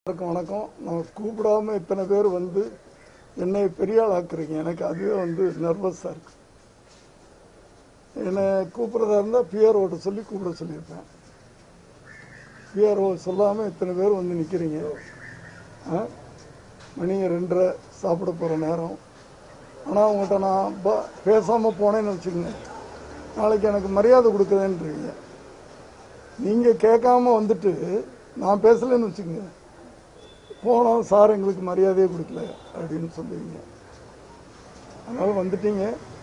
எல்லாருக்கும் வணக்கம் நான் கூப்பிடாம இத்தனை பேர் வந்து என்னை பெரிய ஆள் ஆக்குறீங்க எனக்கு அதுவே வந்து நர்வஸாக இருக்கு என்னை கூப்பிட்றதா இருந்தால் பிஆர்ஓட்ட சொல்லி கூப்பிட சொல்லியிருப்பேன் பிஆர்ஓ சொல்லாமல் இத்தனை பேர் வந்து நிற்கிறீங்க ஆ மணி ரெண்டரை சாப்பிட போகிற நேரம் ஆனால் உங்கள்கிட்ட நான் ப- பேசாம போனேன்னு வச்சுக்கோங்க நாளைக்கு எனக்கு மரியாதை கொடுக்குறேன்றீங்க நீங்கள் கேட்காம வந்துட்டு நான் பேசலைன்னு வச்சுக்கோங்க போனோம் சார் எங்களுக்கு மரியாதையே கொடுக்கல அப்படின்னு சொல்லுவீங்க அதனால் வந்துட்டீங்க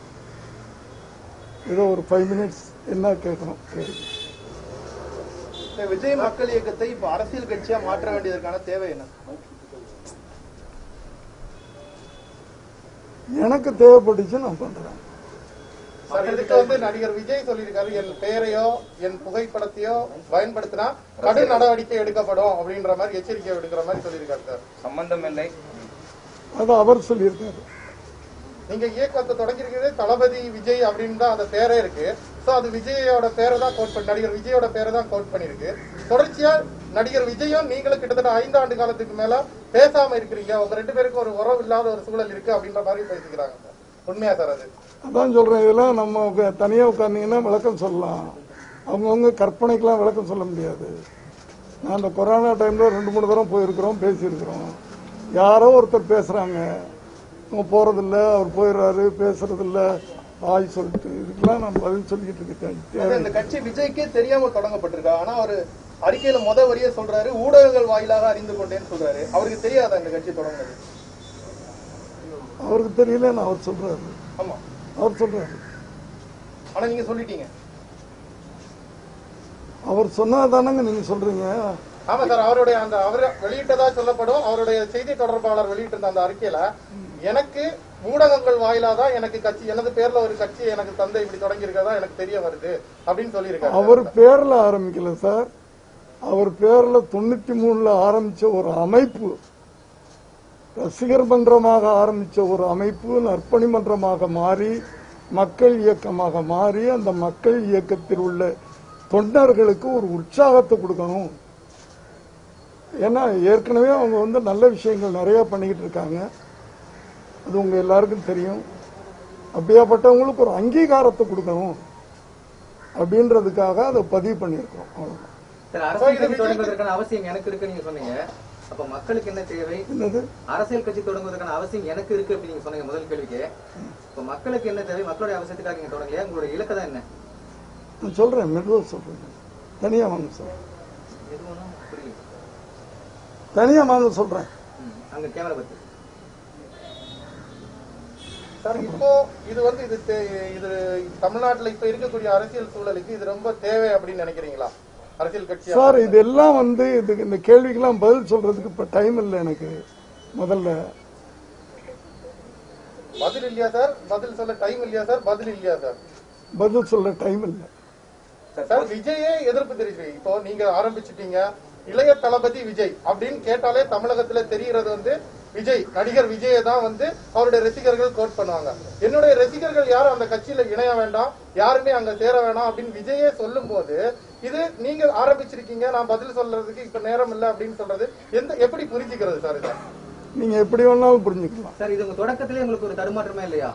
ஏதோ ஒரு ஃபைவ் மினிட்ஸ் என்ன கேட்கணும் கேளுங்க இந்த விஜய் மக்கள் இயக்கத்தை இப்ப அரசியல் கட்சியா மாற்ற வேண்டியதற்கான தேவை என்ன எனக்கு தேவைப்பட்டுச்சு நான் பண்ணுறேன் சார் இதுக்கு வந்து நடிகர் விஜய் சொல்லியிருக்காரு என் பெயரையோ என் புகைப்படத்தையோ பயன்படுத்தினா கடும் நடவடிக்கை எடுக்கப்படும் அப்படின்ற மாதிரி எச்சரிக்கை எடுக்கிற மாதிரி சொல்லியிருக்காரு சார் சம்பந்தம் இல்லை அது அவர் சொல்லியிருக்காரு நீங்க இயக்கத்தை தொடங்கியிருக்கிறதே தளபதி விஜய் அப்படின்னு தான் அந்த பேரே இருக்கு சோ அது விஜயோட பேரை தான் கோட் பண்ணி நடிகர் விஜயோட பேரை தான் கோட் பண்ணிருக்கு தொடர்ச்சியா நடிகர் விஜயும் நீங்களும் கிட்டத்தட்ட ஐந்து ஆண்டு காலத்துக்கு மேல பேசாம இருக்கிறீங்க உங்க ரெண்டு பேருக்கும் ஒரு உறவு இல்லாத ஒரு சூழல் இருக்கு அப்படின்ற மாதிரி பேசிக்கிறாங்க சார் உண்மையா சார் அது அதான் சொல்கிறேன் இதெல்லாம் நம்ம தனியாக உட்காந்தீங்கன்னா விளக்கம் சொல்லலாம் அவங்கவுங்க கற்பனைக்கெல்லாம் விளக்கம் சொல்ல முடியாது நான் அந்த கொரோனா டைமில் ரெண்டு மூணு தடவை போயிருக்கிறோம் பேசியிருக்கிறோம் யாரோ ஒருத்தர் பேசுகிறாங்க அவங்க போகிறதில்ல அவர் போயிடுறாரு பேசுறதில்ல ஆய் சொல்லிட்டு இதுக்கெல்லாம் நான் பதில் சொல்லிக்கிட்டு இருக்கேன் அது இந்த கட்சி விஜய்க்கே தெரியாம தொடங்கப்பட்டிருக்கா ஆனா அவர் அறிக்கையில முத வரியே சொல்றாரு ஊடகங்கள் வாயிலாக அறிந்து கொண்டேன்னு சொல்றாரு அவருக்கு தெரியாதா இந்த கட்சி தொடங்குனது அவருக்கு தெரியலன்னு அவர் சொல்கிறாரு ஆமா அவர் சொல்கிறாரு ஆனா நீங்க சொல்லிட்டீங்க அவர் சொன்னா தானங்க நீங்கள் சொல்கிறீங்க ஆமா சார் அவருடைய அந்த அவர் வெளியிட்டதா சொல்லப்படும் அவருடைய செய்தி தொடர்பாளர் வெளியிட்டிருந்த அந்த அறிக்கையில எனக்கு ஊடகங்கள் வாயிலா தான் எனக்கு கட்சி எனது பேர்ல ஒரு கட்சி எனக்கு தந்தை இப்படி தொடங்கி இருக்கதா எனக்கு தெரிய வருது அப்படின்னு சொல்லியிருக்காரு அவர் பேர்ல ஆரம்பிக்கல சார் அவர் பேர்ல தொண்ணூத்தி மூணுல ஆரம்பிச்ச ஒரு அமைப்பு ரசிகர் மன்றமாக ஆரம்பிச்ச ஒரு அமைப்பு நற்பணி மன்றமாக மாறி மக்கள் இயக்கமாக மாறி அந்த மக்கள் இயக்கத்தில் உள்ள தொண்டர்களுக்கு ஒரு உற்சாகத்தை கொடுக்கணும் ஏன்னா ஏற்கனவே அவங்க வந்து நல்ல விஷயங்கள் நிறைய பண்ணிக்கிட்டு இருக்காங்க அது உங்க எல்லாருக்கும் தெரியும் அப்படியாப்பட்டவங்களுக்கு ஒரு அங்கீகாரத்தை கொடுக்கணும் அப்படின்றதுக்காக அதை பதிவு பண்ணியிருக்கோம் அவ்வளவுதான் சார் அரசியல் கட்சி தொடங்குவதற்கான அவசியம் எனக்கு இருக்கு நீங்க சொன்னீங்க அப்ப மக்களுக்கு என்ன தேவை என்னது அரசியல் கட்சி தொடங்குவதற்கான அவசியம் எனக்கு இருக்கு அப்படி நீங்க சொன்னீங்க முதல் கேள்விக்கு இப்ப மக்களுக்கு என்ன தேவை மக்களுடைய அவசியத்துக்காக நீங்க தொடங்கலையா உங்களுடைய இலக்கு தான் என்ன நான் சொல்றேன் மெதுவாக சொல்றேன் தனியா வாங்க சொல்றேன் எதுவும் புரியல தனியா வாங்க சொல்றேன் ம், அங்க கேமரா பத்தி சார் இப்போ இது வந்து இது தே- இது தமிழ்நாட்டுல இப்ப இருக்கக்கூடிய அரசியல் சூழலுக்கு இது ரொம்ப தேவை அப்படின்னு நினைக்கிறீங்களா அரசியல் கட்சி சார் இதெல்லாம் வந்து இதுக்கு இந்த கேள்விக்கெல்லாம் பதில் சொல்றதுக்கு இப்ப டைம் இல்லை எனக்கு முதல்ல பதில் இல்லையா சார் பதில் சொல்ல டைம் இல்லையா சார் பதில் இல்லையா சார் பதில் சொல்ல டைம் இல்லை சார் விஜயே எதிர்ப்பு தெரிவிச்சு இப்போ நீங்க ஆரம்பிச்சிட்டீங்க இளைய தளபதி விஜய் அப்படின்னு கேட்டாலே தமிழகத்துல தெரிகிறது வந்து விஜய் நடிகர் விஜயை தான் வந்து அவருடைய ரசிகர்கள் கோட் பண்ணுவாங்க என்னுடைய ரசிகர்கள் யாரும் அந்த கட்சியில இணைய வேண்டாம் யாருமே அங்க சேர வேண்டாம் அப்படின்னு விஜயே சொல்லும் போது இது நீங்க ஆரம்பிச்சிருக்கீங்க நான் பதில் சொல்றதுக்கு இப்ப நேரம் இல்லை அப்படின்னு சொல்றது எந்த எப்படி புரிஞ்சுக்கிறது சார் இதை நீங்க எப்படி வேணாலும் புரிஞ்சுக்கலாம் சார் இது உங்க தொடக்கத்திலே உங்களுக்கு ஒரு தடுமாற்றமே இல்லையா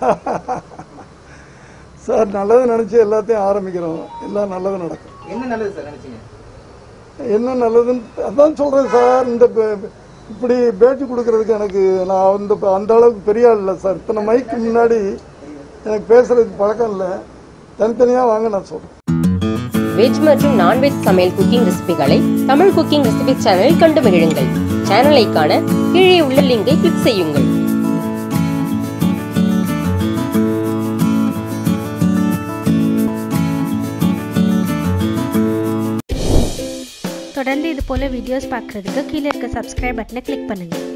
சார் நல்லது நினைச்சு எல்லாத்தையும் ஆரம்பிக்கிறோம் எல்லாம் நல்லது நடக்கும் என்ன நல்லது சார் நினைச்சீங்க என்ன நல்லதுன்னு அதான் சொல்றேன் சார் இந்த பே- இப்படி பேட்டி கொடுக்கறதுக்கு எனக்கு நான் அந்த அந்த அளவுக்கு பெரிய ஆள் இல்லை சார் இத்தனை மைக்கு முன்னாடி எனக்கு பேசுறதுக்கு பழக்கம் இல்லை தனித்தனியா வாங்க நான் சொல்றேன் வெஜ் மற்றும் நான்வெஜ் சமையல் குக்கிங் ரெசிபிகளை தமிழ் குக்கிங் ரெசிபி சேனலில் கண்டு மகிழுங்கள் சேனலை காண கீழே உள்ள லிங்கை கிளிக் செய்யுங்கள் தொடர்ந்து இது போல் வீடியோஸ் பார்க்குறதுக்கு கீழே இருக்க சப்ஸ்கிரைப் பட்டனை கிளிக் பண்ணுங்கள்